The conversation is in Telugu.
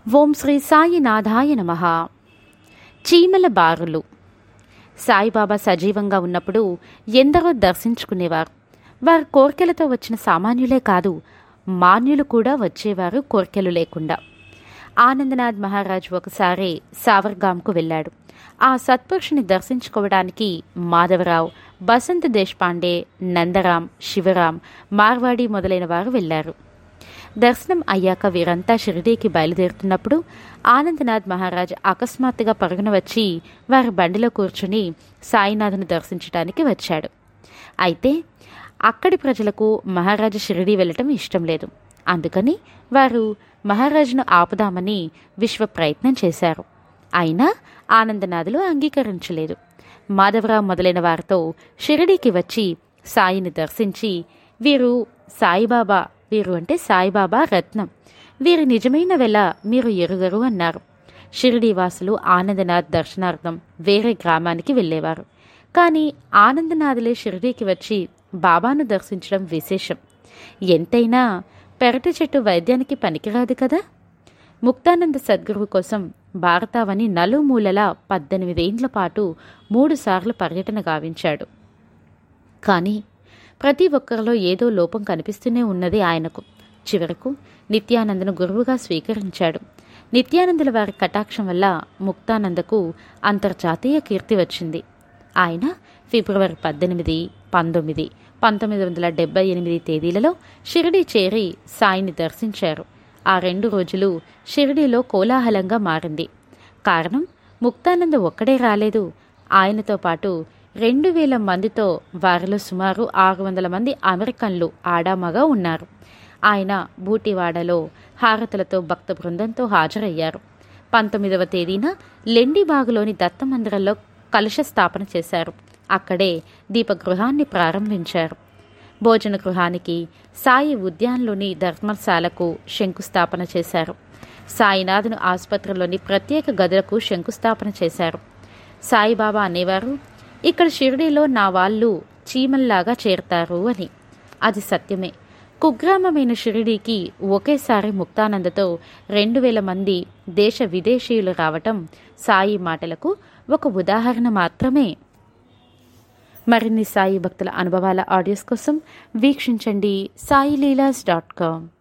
ఓం శ్రీ సాయినాథాయ నమ చీమల బారులు సాయిబాబా సజీవంగా ఉన్నప్పుడు ఎందరో దర్శించుకునేవారు వారి కోరికలతో వచ్చిన సామాన్యులే కాదు మాన్యులు కూడా వచ్చేవారు కోరికలు లేకుండా ఆనందనాథ్ మహారాజ్ ఒకసారి సావర్గాంకు వెళ్ళాడు ఆ సత్పురుషుని దర్శించుకోవడానికి మాధవరావు బసంత్ దేశపాండే నందరాం శివరాం మార్వాడి మొదలైన వారు వెళ్లారు దర్శనం అయ్యాక వీరంతా షిరిడీకి బయలుదేరుతున్నప్పుడు ఆనందనాథ్ మహారాజ్ అకస్మాత్తుగా పరుగున వచ్చి వారి బండిలో కూర్చుని సాయినాథును దర్శించడానికి వచ్చాడు అయితే అక్కడి ప్రజలకు మహారాజు షిరిడీ వెళ్ళటం ఇష్టం లేదు అందుకని వారు మహారాజును ఆపుదామని విశ్వ ప్రయత్నం చేశారు అయినా ఆనందనాథులు అంగీకరించలేదు మాధవరావు మొదలైన వారితో షిరిడీకి వచ్చి సాయిని దర్శించి వీరు సాయిబాబా వీరు అంటే సాయిబాబా రత్నం వీరి నిజమైన వెల మీరు ఎరుగరు అన్నారు షిరిడీ వాసులు ఆనందనాథ్ దర్శనార్థం వేరే గ్రామానికి వెళ్ళేవారు కానీ ఆనందనాథులే షిరిడీకి వచ్చి బాబాను దర్శించడం విశేషం ఎంతైనా పెరటి చెట్టు వైద్యానికి పనికిరాదు కదా ముక్తానంద సద్గురువు కోసం భారతావని నలుమూలలా పద్దెనిమిదేండ్ల పాటు మూడుసార్లు పర్యటన గావించాడు కానీ ప్రతి ఒక్కరిలో ఏదో లోపం కనిపిస్తూనే ఉన్నది ఆయనకు చివరకు నిత్యానందను గురువుగా స్వీకరించాడు నిత్యానందుల వారి కటాక్షం వల్ల ముక్తానందకు అంతర్జాతీయ కీర్తి వచ్చింది ఆయన ఫిబ్రవరి పద్దెనిమిది పంతొమ్మిది పంతొమ్మిది వందల డెబ్బై ఎనిమిది తేదీలలో షిరిడి చేరి సాయిని దర్శించారు ఆ రెండు రోజులు షిరిడీలో కోలాహలంగా మారింది కారణం ముక్తానంద ఒక్కడే రాలేదు ఆయనతో పాటు రెండు వేల మందితో వారిలో సుమారు ఆరు వందల మంది అమెరికన్లు ఆడామగా ఉన్నారు ఆయన బూటివాడలో హారతులతో భక్త బృందంతో హాజరయ్యారు పంతొమ్మిదవ తేదీన లెండిబాగులోని దత్త మందిరంలో కలశ స్థాపన చేశారు అక్కడే దీపగృహాన్ని ప్రారంభించారు భోజన గృహానికి సాయి ఉద్యాన్లోని ధర్మశాలకు శంకుస్థాపన చేశారు సాయినాథును ఆసుపత్రిలోని ప్రత్యేక గదులకు శంకుస్థాపన చేశారు సాయిబాబా అనేవారు ఇక్కడ షిరిడీలో నా వాళ్ళు చీమల్లాగా చేరతారు అని అది సత్యమే కుగ్రామమైన షిరిడీకి ఒకేసారి ముక్తానందతో రెండు వేల మంది దేశ విదేశీయులు రావటం సాయి మాటలకు ఒక ఉదాహరణ మాత్రమే మరిన్ని సాయి భక్తుల అనుభవాల ఆడియోస్ కోసం వీక్షించండి సాయిలీలాస్ డాట్ కామ్